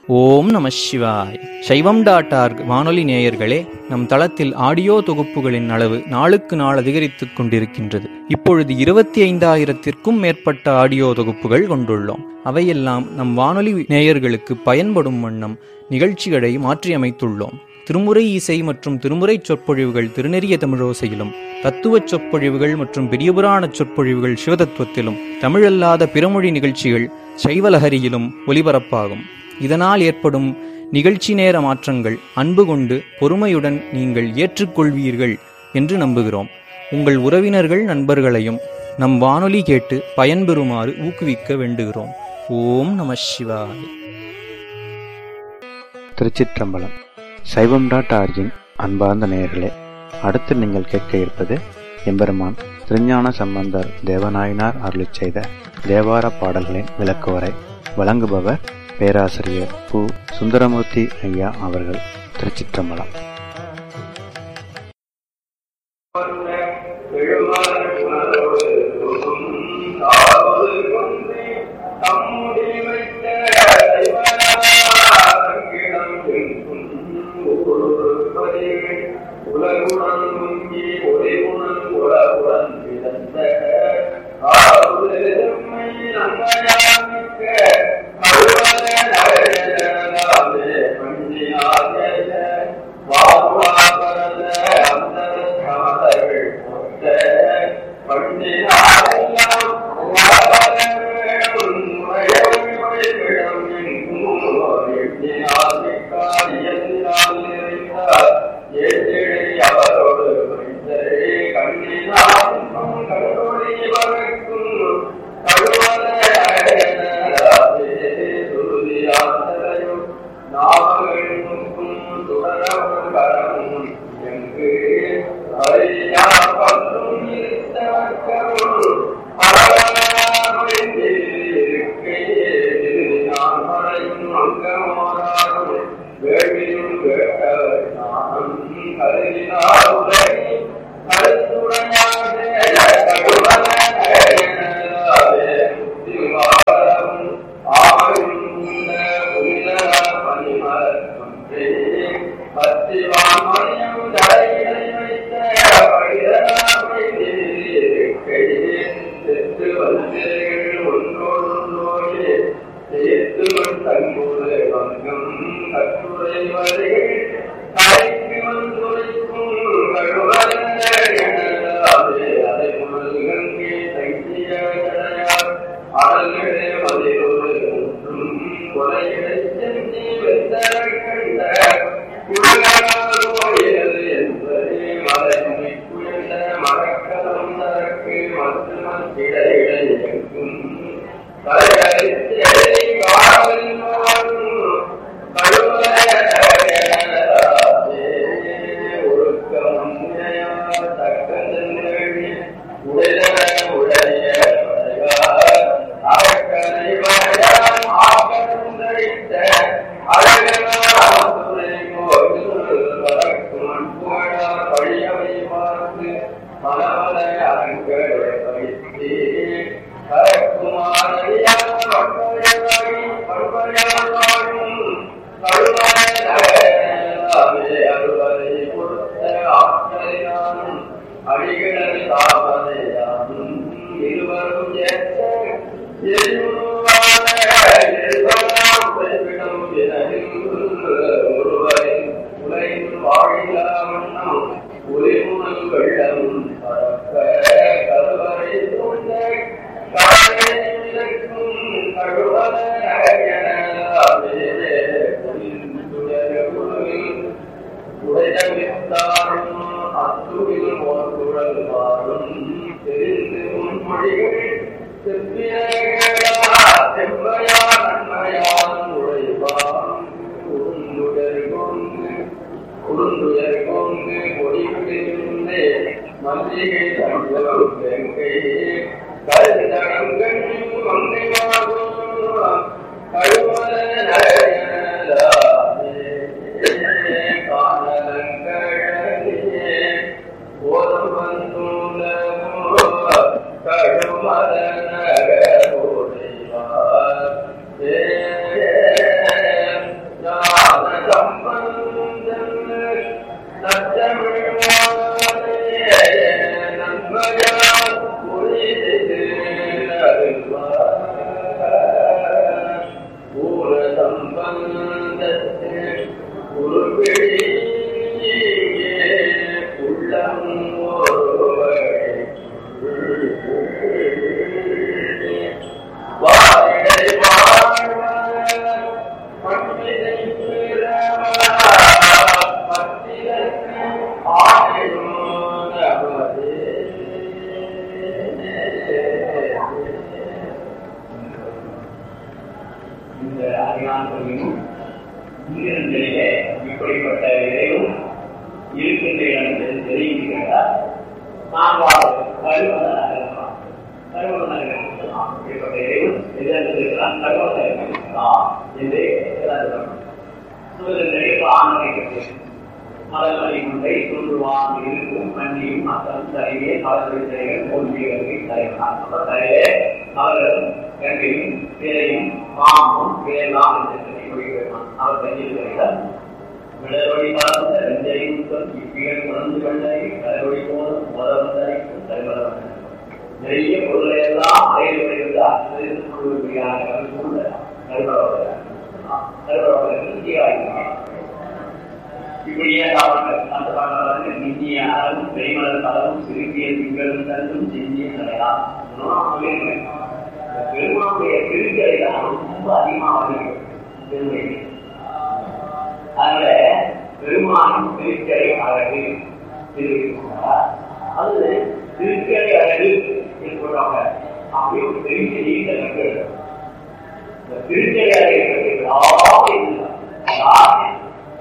ஓம் நம சிவாய் சைவம் டாட் ஆர்க் வானொலி நேயர்களே நம் தளத்தில் ஆடியோ தொகுப்புகளின் அளவு நாளுக்கு நாள் அதிகரித்துக் கொண்டிருக்கின்றது இப்பொழுது இருபத்தி ஐந்தாயிரத்திற்கும் மேற்பட்ட ஆடியோ தொகுப்புகள் கொண்டுள்ளோம் அவையெல்லாம் நம் வானொலி நேயர்களுக்கு பயன்படும் வண்ணம் நிகழ்ச்சிகளை மாற்றியமைத்துள்ளோம் திருமுறை இசை மற்றும் திருமுறை சொற்பொழிவுகள் திருநெறிய தமிழோசையிலும் தத்துவச் சொற்பொழிவுகள் மற்றும் பெரியபுராண சொற்பொழிவுகள் சிவதத்துவத்திலும் தமிழல்லாத பிறமொழி நிகழ்ச்சிகள் சைவலஹரியிலும் ஒலிபரப்பாகும் இதனால் ஏற்படும் நிகழ்ச்சி நேர மாற்றங்கள் அன்பு கொண்டு பொறுமையுடன் நீங்கள் ஏற்றுக்கொள்வீர்கள் என்று நம்புகிறோம் உங்கள் உறவினர்கள் நண்பர்களையும் நம் வானொலி கேட்டு பயன்பெறுமாறு ஊக்குவிக்க வேண்டுகிறோம் ஓம் நம சிவாய் திருச்சிற்றம்பலம் சைவம் டாட் ஆர்ஜின் அன்பார்ந்த நேயர்களே அடுத்து நீங்கள் கேட்க இருப்பது எம்பெருமான் திருஞான சம்பந்தர் தேவநாயனார் அருளிச் செய்த தேவார பாடல்களின் விளக்குவரை வழங்குபவர் பேராசிரியர் பு சுந்தரமூர்த்தி ஐயா அவர்கள் திருச்சிற்றம்பலம் உலகுடன் முங்கி ஒரே உணன் உலகுடன் பிறந்த ஆறு நன்மையாமிக்க செவ்வையா நன்மையான் உழைவான் சம்பந்தத்து உருவிழியே உள்ளம் ஒருவரை வாழிடை வாழ்வார் பண்டிகை பிறவா பத்திரக்கு ஆயிடும் நமதே. இந்த அறியாமையும் உயிரினங்களிலே இப்படிப்பட்ட இறைவும் இருக்கின்ற இடத்தில் தெரியுகிறதா நான்காவது கருவனாக இருக்கலாம் கருவனாக இருக்கலாம் இப்படிப்பட்ட இறைவன் எதிர்த்து இருக்கிறான் கருவனாக இருக்கலாம் என்று சூழலை ஆணவைக்கிறது மலர்களை முண்டை சொல்லுவான் இருக்கும் மண்ணியும் மக்கள் தலையே பலவழிகள் ஒன்றியவை தலைவனார் அப்ப தலையே மலர்களும் கங்கையும் பிறையும் பாம்பும் பிறையெல்லாம் என்று மொழிகிறான் அவர் கையில் இருக்கிறார் விடவழி பார்த்த வெஞ்சையும் இப்பிகள் உணர்ந்து கொண்டை கடவழி போதும் முதல்வந்தரைக்கும் தலைவரம் நிறைய பொருளை எல்லாம் அறையில் வருகிறது அச்சரித்து கொள்வதற்கான கருத்துள்ள கருவரவர் கருவரவர் இப்படியே அவர்கள் அந்த பாடலாக நித்திய அளவும் பெய்மலர் அளவும் சிறுக்கிய திங்களும் தந்தும் செஞ்சிய நிலையாம் பெருமானுடைய திருக்கலை தான் ரொம்ப அதிகமாக வருகிறது பெருமை அதனால பெருமானும் திருக்கலை அழகு தெரிவிக்கிறார் அது திருக்கலை அழகு என்று சொல்றாங்க அப்படி ஒரு பெரிய நீண்ட நகர் இந்த திருக்கலை அழகு யாரும் இல்லை யாரும்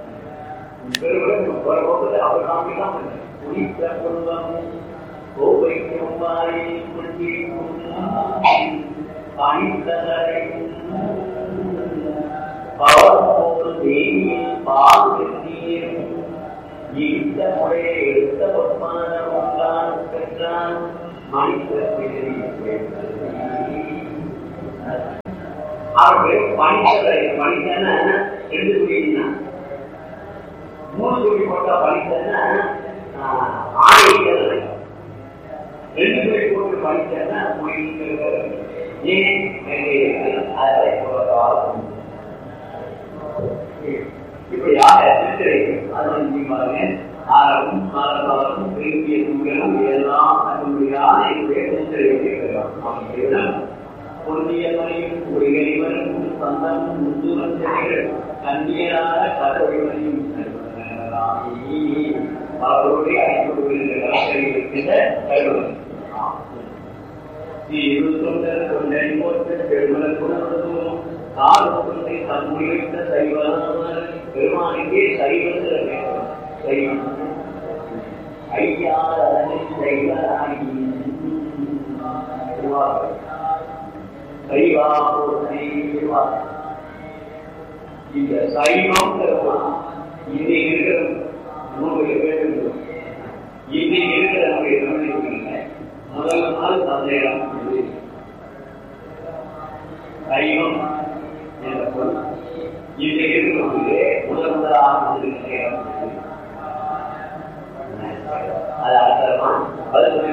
அவர்கள் பணித்தலை பணித்தன ரெண்டு புரியுதுன்னா மூணு துணி போட்டா படித்தேன்னா ஆணையிட்டது ரெண்டு துணி போட்டு படித்தேன்னா ஏன் அதை போராடும் இப்படியாக திருத்திரைகள் அதன் பாருங்க ஆரவும் காலகாலமும் விரும்பிய நூல்களும் எல்லாம் அதனுடையான என்னுடைய திருத்திரைகள் பொருந்திய மணியும் ஒளிகளிவரும் சந்தம் முந்துரம் செடிகள் கண்ணியரான கதவழிவரையும் அவர்களுடைய ஐநூறு இருக்கின்ற கருவறை இருபத்தொண்டர் கொண்டை போட்டு பெருமளர் குணவதும் கால் கொண்டை தன்முடிவிட்ட சைவனர் பெருமானுக்கே சைவத்தில் வேண்டும் சைவம் ஐயார் அதனை சைவராகி சைவா சைவா இந்த சைவம் இன்னைக்கு இருக்கிற நம்முடைய வேண்டும் இன்னைக்கு இருக்கிற நம்முடைய தமிழ் முதல் நாள் சந்தேகம் சைவம் என்ற சொல் இன்னைக்கு இருக்கிறவங்களே முதல் முதலாக வந்திருக்கிறேன் அது அர்த்தமா அது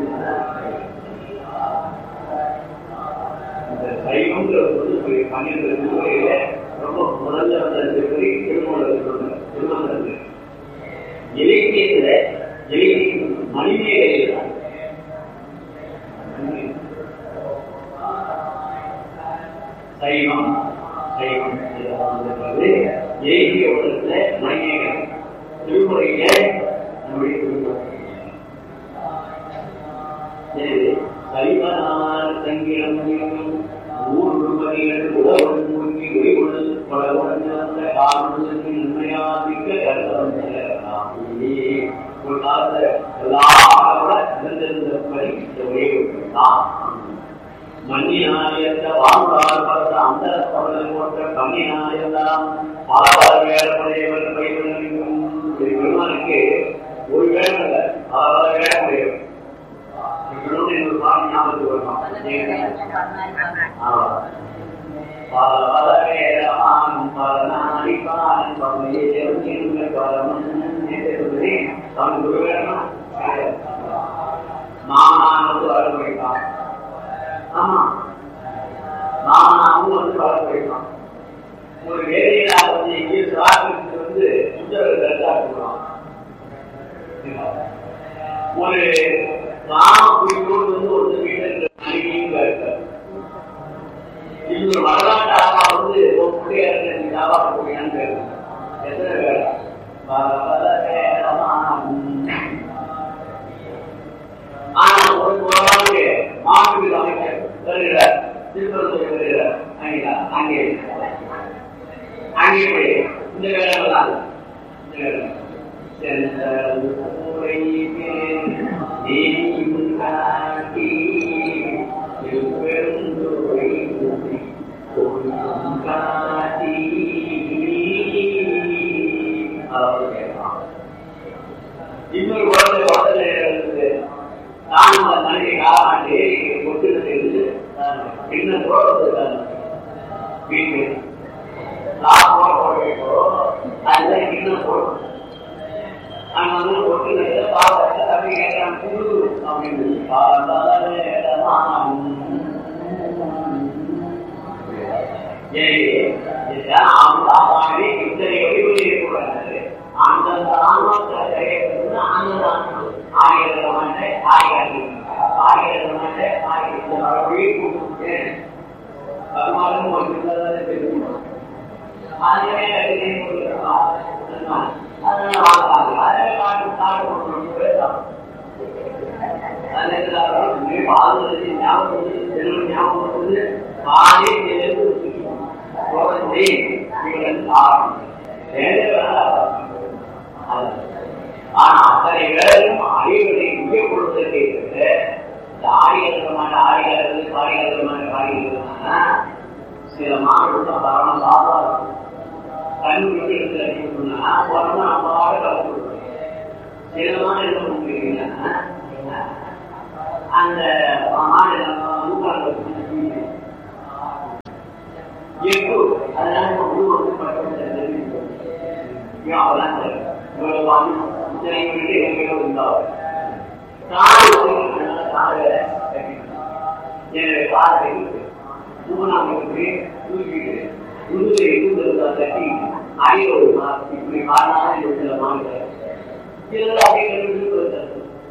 இந்த சைவங்கிற சொல்லி பன்னிரண்டு திருமுறையில ரொம்ப முதல்ல வந்த திருமுறை திருமணம் சொல்றாங்க திருமணம் இலக்கியத்துல இலக்கியம் மணிமேலை சைவம் சைவம் என்பது இலக்கிய உலகத்துல மணிமேகலை திருமுறையில நம்முடைய திருமுறை சைவனார் தங்கிடம் ஊர் உருவதிகள் உலகம் மூழ்கி ஒளிவுடன் பலவுடன் வந்த காரணத்திற்கு நன்மையாதிக்க கருத்தம் ஒரு காலத்துல எல்லாரோட இருந்திருந்தபடி இந்த ஒரே தான் மண்ணினாயத்த வாழ்வார் பார்த்த அந்த தமிழ் போன்ற கண்ணினாயெல்லாம் பல பல வேலையுடையவர் பயிர்களும் பெருமானுக்கு ஒரு வேலை இல்லை பல பல வேலையுடையவர் இன்னொரு சாமி ஞாபகத்துக்கு வரணும் பல பல வேலமான் பல நாடிப்பான் பல அவன் குரு வேணும் மாமனான் வந்து வர போயிருக்கான் ஆமா மாமனாவும் வந்து வர போயிருக்கான் ஒரு வேலையில வந்து எங்கேயும் சாப்பிட்டு வந்து சுந்தரர் கருத்தாக்குறோம் ஒரு ராம குறிப்போடு வந்து ஒரு வீட்டில் மனைவியும் இருக்கார் இன்னொரு வரலாற்று ஆவா வந்து ஒரு பிள்ளையார் நீ சாப்பாடு போயான்னு கேட்கும் எத்தனை பேர் ஆனா ஒரு ஒரு நாளுக்கு மாநில அமைச்சர் வருகிறார் திருப்பரங்குறை வருகிறார் அங்கே அங்கே அங்கே போய் இந்த வேலை தான் இந்த வேலை இன்னொரு குழந்தை குழந்தை இருந்து நான் அந்த மனைவி காலாண்டு கொண்டு செய்து இன்னும் போடுறது வீட்டு நான் போட போட வைக்கிறோம் அதுல இன்னும் போடும் அங்க வந்து ஒட்டு பாவத்தை அப்படி கேட்கிறான் புது அப்படின்னு இத்தனை வழிபடி இருக்கக்கூடாது அந்த ஆன்மாவை அந்த ஆகியமான ஆகியமான ஆகிய பகவானும் ஒரு தெரியும் அதுவே ஆனா அத்தனை வேலையும் அறிவுகளை இங்கே கொடுத்ததே ஆரியமான ஆரியர்கள் காரியமான காரியமான சில மாணவர்கள் காரணம் சாதாரண கல்லூரி எடுத்து அடிக்கணும்னா உடனே அம்மாவோட கலந்து சிலமான என்ன பண்ணுறீங்கன்னா அந்த மாநிலம் எட்டு அதனால ஒரு வந்து பட்டம் அவெல்லாம் இவ்வளவு வாங்கி இத்தனை வீட்டு எங்கேயோ இருந்தாலும் என்னுடைய பாதை மூணாம் தூக்கிட்டு முதுகை இருந்ததா தட்டி அடியோடு இப்படி காரணமாக இருக்கிற மாநில இதெல்லாம் அப்படியே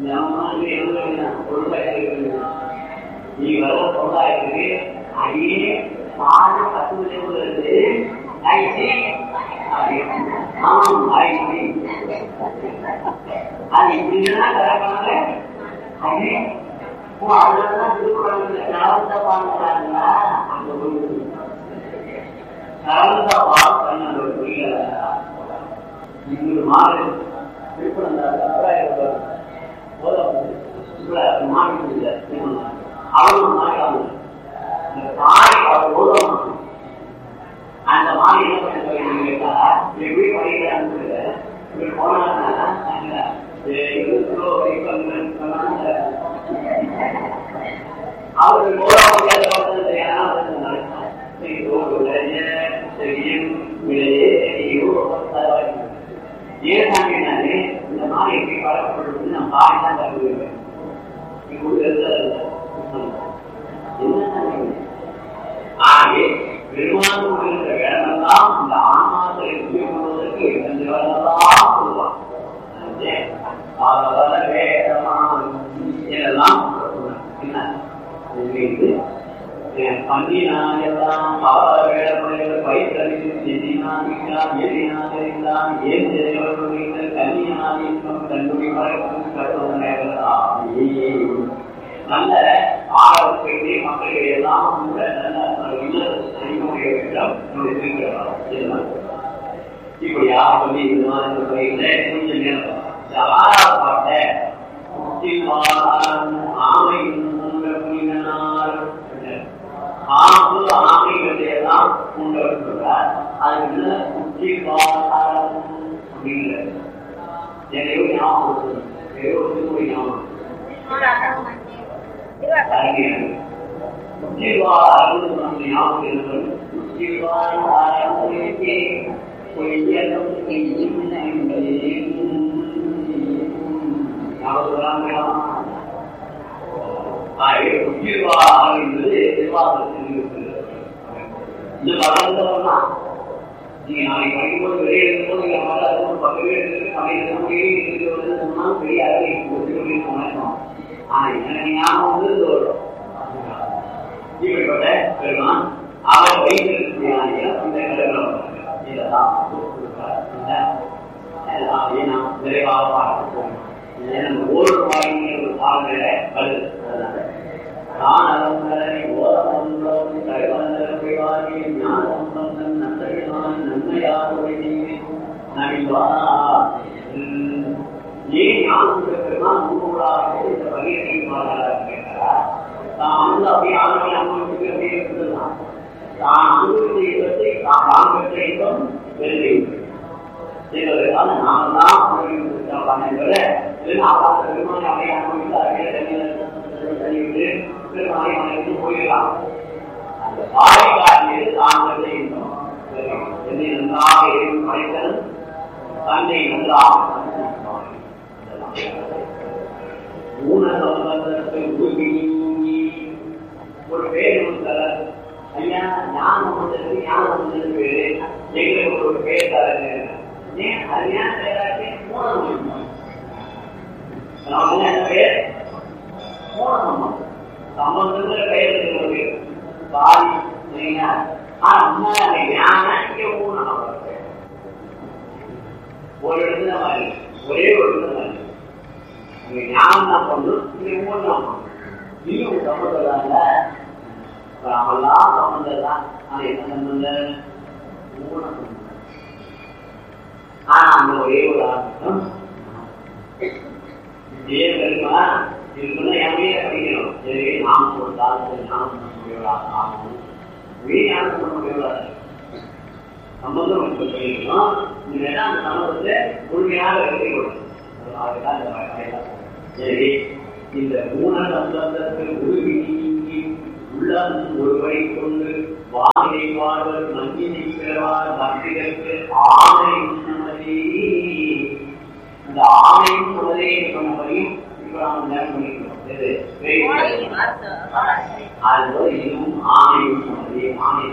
நீ வர சமுதாயத்துக்கு அடியே பாடு கட்டுவது ஐசி ஆமாம் ஐசி அது இப்படிதான் தரப்பாங்க அது அதனாலதான் திருக்குறள் ஞாபகத்தை பாடுறாங்களா அந்த கலந்த பால் கண்ணன் புரியல இன்னொரு மாறு அவரும் மாறாங்க தாய் அவர் ஓதம் அந்த மாதிரி என்ன பண்ண கேட்டா எப்படி படிக்கிறாங்க போனா அவர்கள் ஏன் இந்த மாதிரி எப்படி பழக்கப்படுறது நம்ம பாடி தான் கருதுவேன் ஆகவே பெருமான் கொண்டிருந்த வேடமெல்லாம் இந்த ஆன்மாக்களை உபயோகிப்பதற்கு இந்த வேடமெல்லாம் சொல்லுவான் இதெல்லாம் என்ன பண்ணினாயெல்லாம் வேடமுறைகள் பயிற்சி எதினாதிக்கலாம் எதினாதெல்லாம் ஏன் செய்தவர்கள் கன்னியாதிக்கம் கண்டுபிடி பழக்கம் கட்டுவதெல்லாம் நல்ல ஆரோக்கியத்தை மக்களிடையே எல்லாம் கூட நல்ல அறிமுறை வேண்டும் இப்படியாக சொல்லி இந்த மாதிரி முறையில் கொஞ்சம் நேரம் பாட்ட ஆமை ஆம்பு ஆமைகள் எல்லாம் உங்கள் சொல்றார் அது உச்சி பாலம் அப்படிங்கிறது எதையோ ஞாபகம் ஏதோ திருமொழி ஞாபகம் என்பது இந்த வளர்ந்தவன் நீங்க நாளைக்கு படிக்கும்போது வெளியே இருக்கும்போது நீங்க பார்த்து அது ஒரு பக்கமே இருக்கு சமையல் சமையல் இருக்கு வந்து சொன்னாலும் தெரியாது இப்படி சொன்னோம் ஆனா எனக்கு ஞாபகம் வந்து இந்த ஒரு இப்படிப்பட்ட பெருமான் அவர் வைத்திருக்கிறாங்க இந்த கடவுள் இதெல்லாம் அதையே நாம் விரைவாக பார்ப்போம் ஒரு வாங்கிய ஒரு பாடல கல் அதனால நான் அலங்கரை ஓரமந்தம் தகவலரை வாங்கி ஞான சம்பந்தம் நந்தகிழான் நன்மையாக நவிவா ஏன் ஞானம் பெருமான் மூன்றாக இந்த பகிர்ச்சி கேட்கிறார் தான் வந்து அப்படியே ஆளுமை அனுபவிச்சுட்டு அப்படியே இருந்ததுதான் தான் அனுபவித்த இன்பத்தை தான் தான் பெற்ற இன்பம் வெள்ளி என்பதற்காக நாம் தான் அனுபவித்திருக்கிறோம் பெருமானை அப்படியே அனுபவித்து பெருமானை அனைத்து போயிடலாம் அந்த வாய் காட்டியது தான் பெற்ற இன்பம் என்னை நன்றாக எதுவும் படைத்தன் தன்னை நன்றாக ஊனசம்பந்தத்தை உருவி ஒரு பேர் கொடுத்தார் ஐயா ஞானம் வந்தது ஞானம் வந்தது பேரு எங்களுக்கு ஒரு பேர் தரது ஏன் அது ஏன் பேராச்சு மூலம் நமக்கு என்ன பேர் மூல சம்பந்தம் சம்பந்தங்கிற பெயர் இருக்கிறது பாதி சரிங்களா ஆனா உண்மையில அந்த ஞானம் இங்க ஊனம் ஒரு இடத்துல மாதிரி ஒரே ஒரு இடத்துல மாதிரி அங்க ஞானம் தான் பண்ணும் இங்க ஊனம் தான் பண்ணும் இன்னும் சம்பந்தம் நாமெல்லாம் சம்பந்தம் தான் ஆனா என்ன சம்பந்தம் ஊனம் ஆனா அந்த ஒரே ஒரு ஆரம்பம் ஏன் தெரியுமா இதுக்குள்ள எமையே படிக்கணும் எனவே நாம் கொடுத்தால் ஞானம் பண்ண முடியவதாக ஆகணும் ஞானம் பண்ண முடியவதாக சம்பந்தம் நமக்கு சொல்லிக்கணும் இந்த அந்த சம்பந்தத்தை முழுமையாக எழுதி கொடுக்கணும் அதுதான் இந்த வகையெல்லாம் எனவே இந்த மூண சம்பந்தத்தில் உருவி நீங்கி உள்ளம் ஒருவரை கொண்டு வானிலை வாழ்வர் மஞ்சினை பிறவார் பக்திகளுக்கு ஆணை உண்ணமதி இந்த ஆணையும் சொன்னதே சொன்னபடியும் இப்ப நாம் நேரம் பண்ணிக்கிறோம் எது? அதுபோல இதுவும் ஆணையும் சொன்னதே ஆணை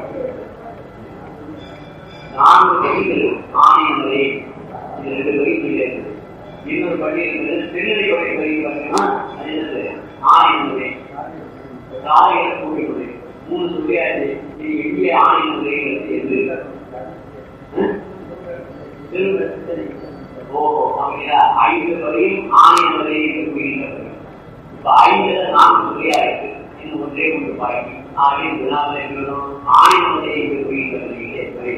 நான்கு வரிகள் ஆணையங்களே இது ரெண்டு வரி இருக்குது இன்னொரு பள்ளி இருக்கிறது திருநெல்வேலி வரி பார்த்தீங்கன்னா அது என்னது ஆணையங்களே காலையில கூடியுள்ளது மூணு சொல்லியாச்சு இது எங்கே ஆணையங்களே எது ஓஹோ அப்படியா ஐந்து வரையும் ஆணையங்களே என்று கூறுகிறது இப்ப ஐந்துல நான்கு சொல்லியாயிருக்கு இன்னும் ஒன்றே ஒன்று பாக்கி ஆகிய வினாவில் இருக்கிறதும் ஆணையங்களே என்று கூறுகிறது வரை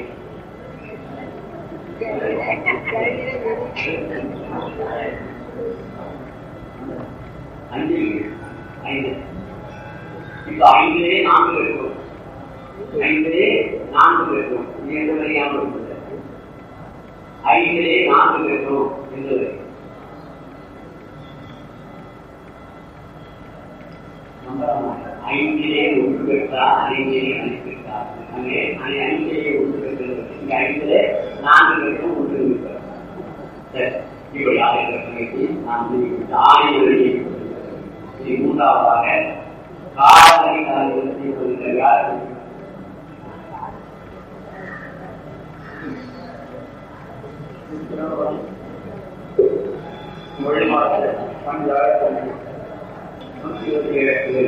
அஞ்சு ஐந்து இப்ப ஐந்திலே நான்கு இருக்கும் ஐந்திலே நான்கு இருக்கும் இது எந்த வரையாமல் இருக்குது ஐந்திலே நான்கு இருக்கும் என்பது ஐந்திலே ஒன்று பெற்றார் ஐந்திலே அணி பெற்றார் அங்கே அணி ஐந்திலே ஒன்று பெற்றது இங்க ஐந்திலே நான்கு பேருக்கும் ஒன்று இருக்கிறார் சரி இப்படியாக இருக்கிற நாம் ஆணையை இது மூன்றாவதாக காலனை காலத்தை கொடுத்த யார் மொழிமாக பஞ்சாயத்து நூற்றி இருபத்தி ஏழு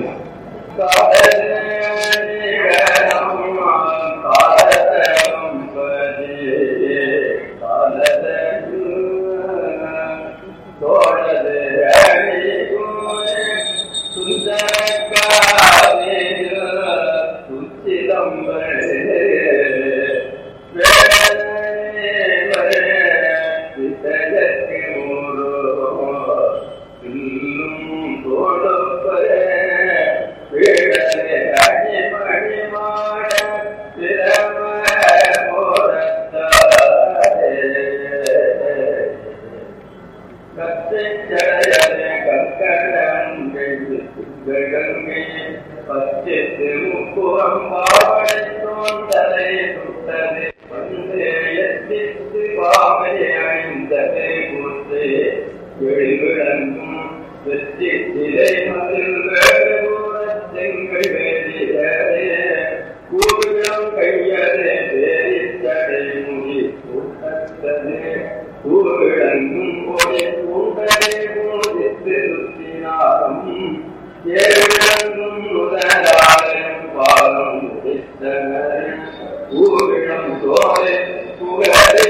கையதே எங்கும் போய் உண்டே போதித்து ருத்தினாரும் ஏழங்கும் முதலாளம் பாலம் முடித்தனர் ஊரிடம் தோலை புகழை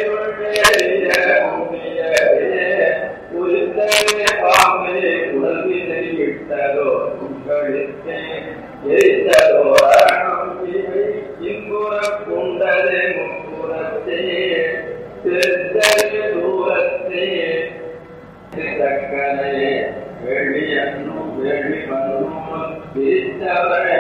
உரித்தனே பாம்பே உடல்வினை விட்டதோ உங்களுக்கு எரித்ததோ அரணம் இவை இன்புற கொண்டதே முப்புறத்தே திருத்தலே தூரத்தே தக்கனே வெளியன்னும் வெளி வன்னும் பிரித்தவரே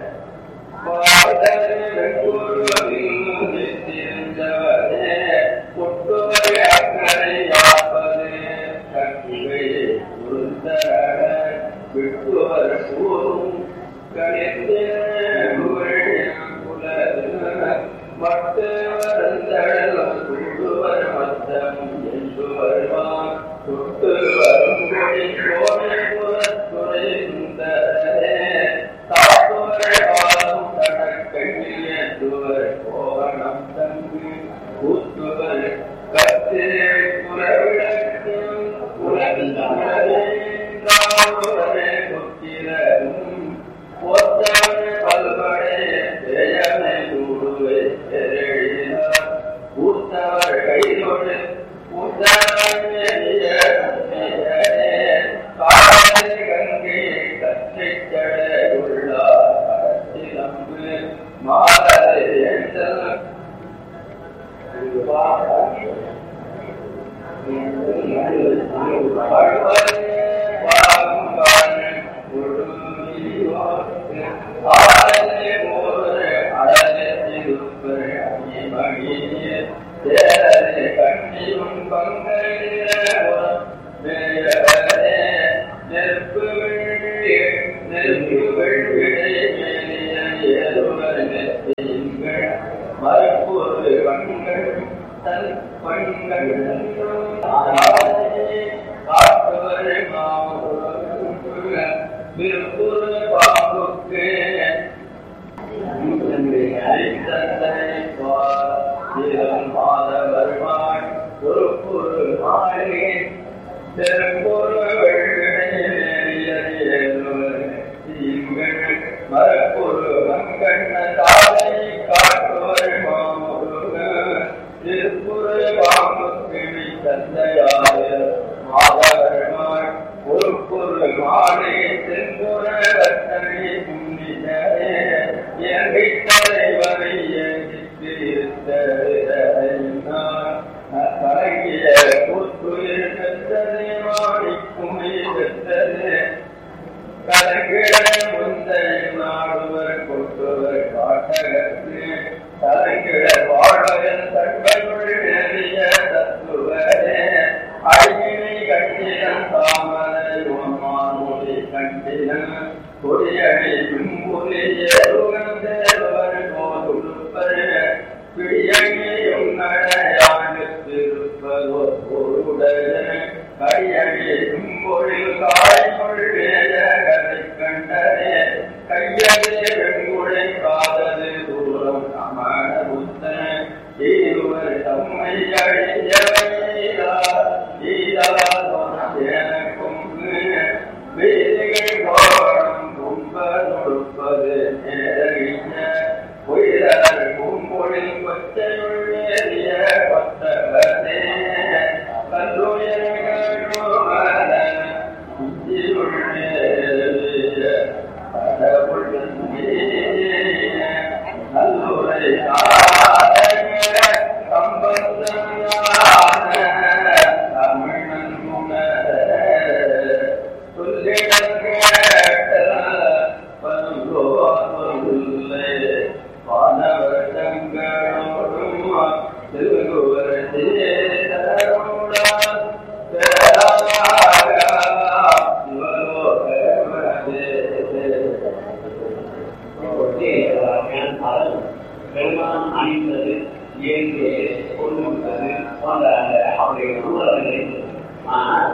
பெருமான் அணிந்தது இயங்கிய கொண்டு வந்தது போன்ற அந்த அவருடைய சூழல்களை ஆனால்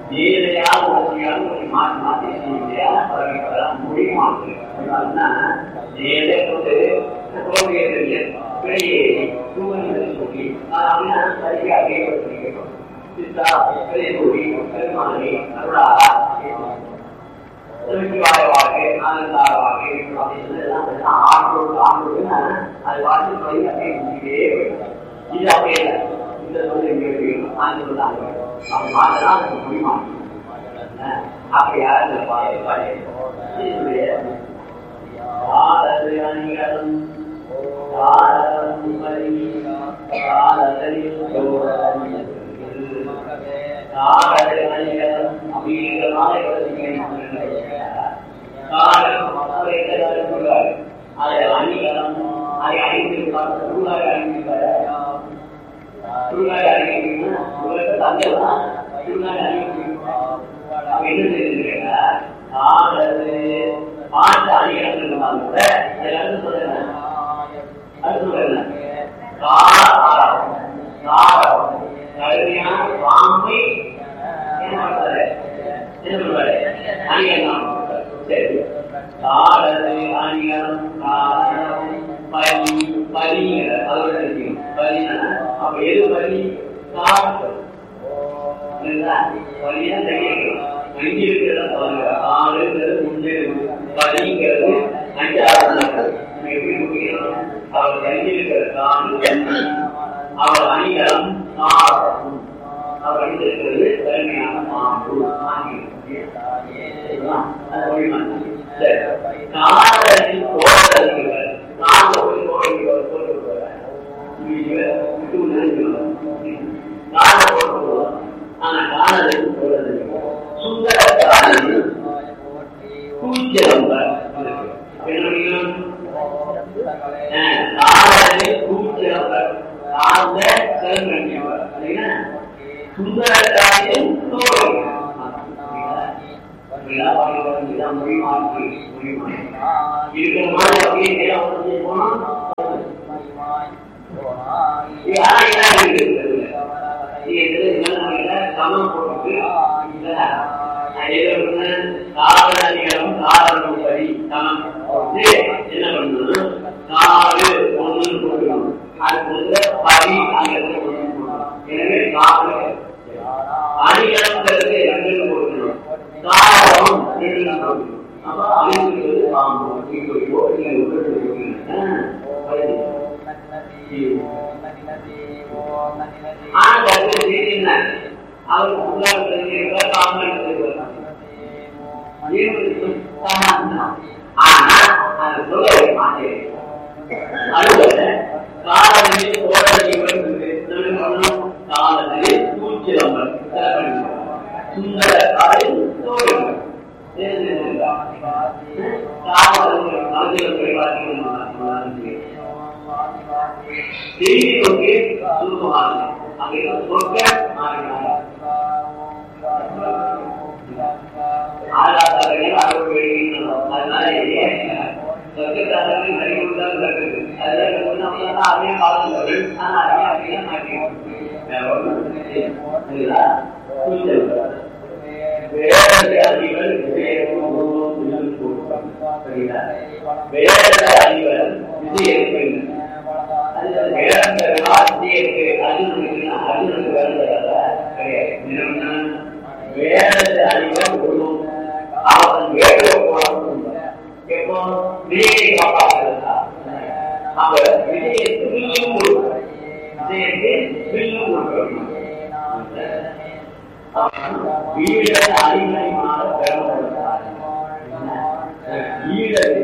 ஏழையாக உதவியாக ஒரு மாற்றி மாற்றி செய்ய பரவிப்பதான் மொழி மாற்று அதனால்னா ஏழை கொண்டு தோல்வியை பிழையை தூங்கி சொல்லி அப்படின்னா சரியாக கேட்கணும் சித்தா பெரியபுரி பெருமானி அருளா திருச்சிவாய வாழ்க்கை ஆனந்தார வாழ்க்கை அப்படின்னு எல்லாம் பார்த்தா ஆண்டோடு ஆண்டோடுன்னா அது வாழ்க்கை சொல்லி அப்படியே முடிக்கிட்டே போயிடும் இது அப்படியே இல்லை இந்த சொல்லி எங்க இருக்கணும் ஆண்டு சொல்லாங்க அவங்க மாத்தலாம் அது முடியுமா அப்படி யாரும் இந்த பாடல் பாடி இதனுடைய காலது அணிகளும் காலம் பலி காலத்தில் காலது அணிகளும் அப்படிங்கிறதுனால காலம் அதை சொல்றாரு அதை அணிகளும் அதை அணிந்திருப்பார் சூழலை அணிந்திருப்பார் சூழலை அணிந்திருக்கா சூழலை தந்தைதான் சூழலை அணிந்திருப்பார் அப்ப என்ன செய்திருக்கீங்க காலது பாட்டு அணிகள் இருந்தாலும் கூட எல்லாரும் சொல்லுங்க அது சொல்லுங்க காரம் காரம் கருமையான பாம்பை என்ன பண்றாரு என்ன சொல்றாரு அணியலாம் சரி காலது அணியம் காரணம் பலி பலிங்கிற அதோட தெரியும் பலினா அப்ப எது பலி காரணம் வழியா தெரியும் அஞ்சு இருக்கிறத பாருங்க ஆளுங்கிறது முன்னே பதிங்கிறது அஞ்சாவது நாட்கள் எப்படி முடியும் அவர் அஞ்சிருக்கிற தான் அவர் அணிகலம் காரணம் அவர் அணிந்திருக்கிறது கருமையான பாம்பு காதலில் போராடுகிறார் நான் போய் போராடுகிறார் போராடுகிறார் கால போராடுவார் ஆனா காதலுக்கு போறது சுந்தர காதல் கூச்சலம்ப காதலே கூச்சலம்ப காந்த சிறந்தவர் சுந்தர காதல் இருக்கிற மாதிரி அப்படியே போனா சமம் போட்டு காரணம் காரணம் படி சமம் என்ன பண்ணணும் நாலு ஒன்று போட்டுக்கணும் அது வந்து படி அங்க எனவே காரணம் அணிகலங்கிறது ரெண்டு போட்டுக்கணும் காரணம் ரெண்டு போட்டுக்கணும் அப்ப அணிங்கிறது பாம்பு இப்படியோ ஆனா கருத்து செய்திருந்த அவருக்கு உள்ளார தெரிஞ்சிருக்க ஆனா அது சொல்லவே மாட்டேன் அதுபோல காலத்தில் ஓடல் காலத்தில் கூச்சிலம்பர் சுந்தர காலில் தோழர்கள் செய்தி நோக்கி சுருக்கமானது அங்கே சொற்க மாறினார் ஆதாரங்கள் அறுபது வெளியிடணும் அதனால சொர்க்கத்தாரர்கள் அறிவுறுத்தான் இருக்குது அதில் அதே காலத்தில் ஆனால் அதே அப்படியே மாற்றிக்கணும் வேற அறிவர் வேற அறிவர் விஜய் வேற வார்த்தைக்கு அர்ஜுனுக்கு அர்ஜுனுக்கு வேறதல்ல கிடையாது வேற அறிவர் ஒழுங்கும் அவன் வேற எப்போ விஜயை காப்பாற்றுறதா அப்ப விஜயத்துக்கு வில்லும் கொடுக்கும் விஜயக்கு வில்லும் கொடுக்கணும் வீட அறிஞமாக பெறப்படுகிறார் வீடது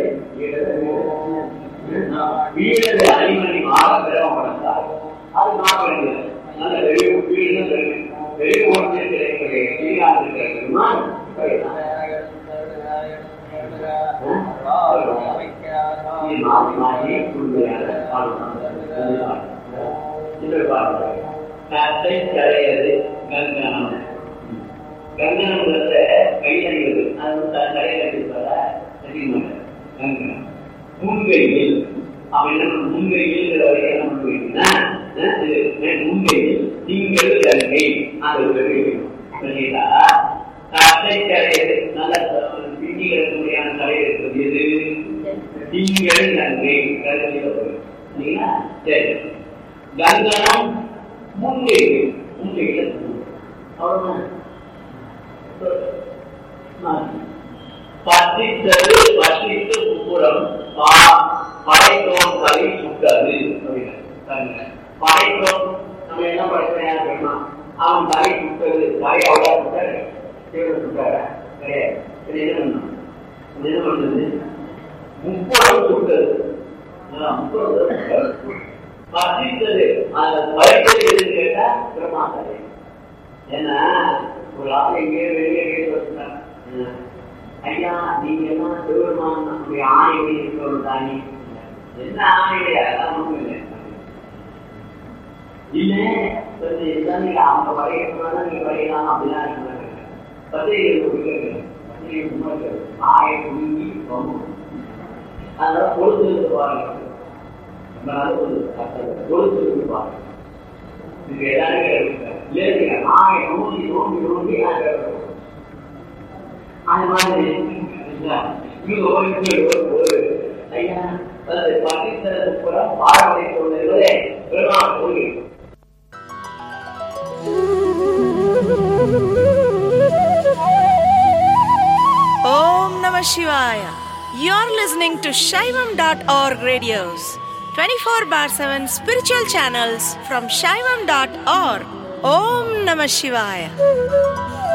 வீடது அறிஞமாக பெறப்படுகிறார் அது நான் வேண்டியது நல்ல வெளியே வீடு வெளியே ஓட்டு கிடைக்கிறேன் மாறி மாறி கத்தை கரையது கங்கணம் கங்கணம்ங்கிறத கையணிவது அது கரையில் இருப்பதா கங்கணம் முன்கையில் அவன் என்ன முன்கையில் வரைக்கும் என்ன பண்ணுவீங்கன்னா முன்கையில் நீங்கள் கங்கை அது சொல்லிட்டா கத்தை கரையது நல்ல பின்னி இருக்கக்கூடியான கரை இருக்கிறது எது நீங்கள் நன்மை சரிங்களா சரி கங்கணம் முன்கை முன்கையில் பற்றித்தது பற்றித்து உப்புறம் படைத்தோம் கலை சுட்டது அப்படின்னு படைத்தோம் நம்ம என்ன படிக்கிறேன் அப்படின்னா அவன் தலை சுட்டது தலை அவ்வளோ சுட்டாரு தேவன் சுட்டாரா கிடையாது இது என்ன பண்ணணும் இது என்ன பண்ணுது முப்பது சுட்டது அதான் முப்பது சுட்டது. பற்றித்தது அந்த பறித்தது எதுன்னு கேட்டா பிரமாதம் ஏன்னா ஒரு ஆள் எங்கேயோ வெளியே கேட்டு வச்சுட்டாங்க ஐயா நீங்க எல்லாம் சிவபெருமான் நம்முடைய ஆணை எப்படி இருக்கிறோம் தானே என்ன ஆணை அதெல்லாம் ஒண்ணும் இல்லை இல்ல கொஞ்சம் எல்லாம் நீங்க அவங்க வரையறதுனால நீங்க வரையலாம் அப்படிலாம் இருக்கிறாங்க பத்திரிகை கொடுக்கிறது பத்திரிகை சும்மா இருக்காது ஆயை குலுங்கி வம்பு அதனால பொறுத்து பாருங்க நம்ம நல்லது பொறுத்து பாருங்க இது எல்லாருமே இல்லைங்க ஆயை நோண்டி நோண்டி நோண்டி அது அந்த மாதிரி இவங்க ஒரு ஐயா அது பாகிஸ்தான் கூட பாரம்பரிய சூழ்நிலை பெருமாள் கோயில் Om Namah Shivaya. You're listening to Shaivam.org radios, 24 bar 7 spiritual channels from Shaivam.org. Om Namah Shivaya.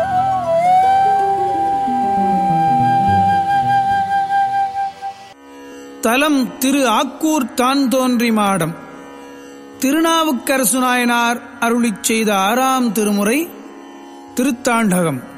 தலம் திரு ஆக்கூர் தான் தோன்றி மாடம் திருநாவுக்கரசு நாயனார் அருளிச் செய்த ஆறாம் திருமுறை திருத்தாண்டகம்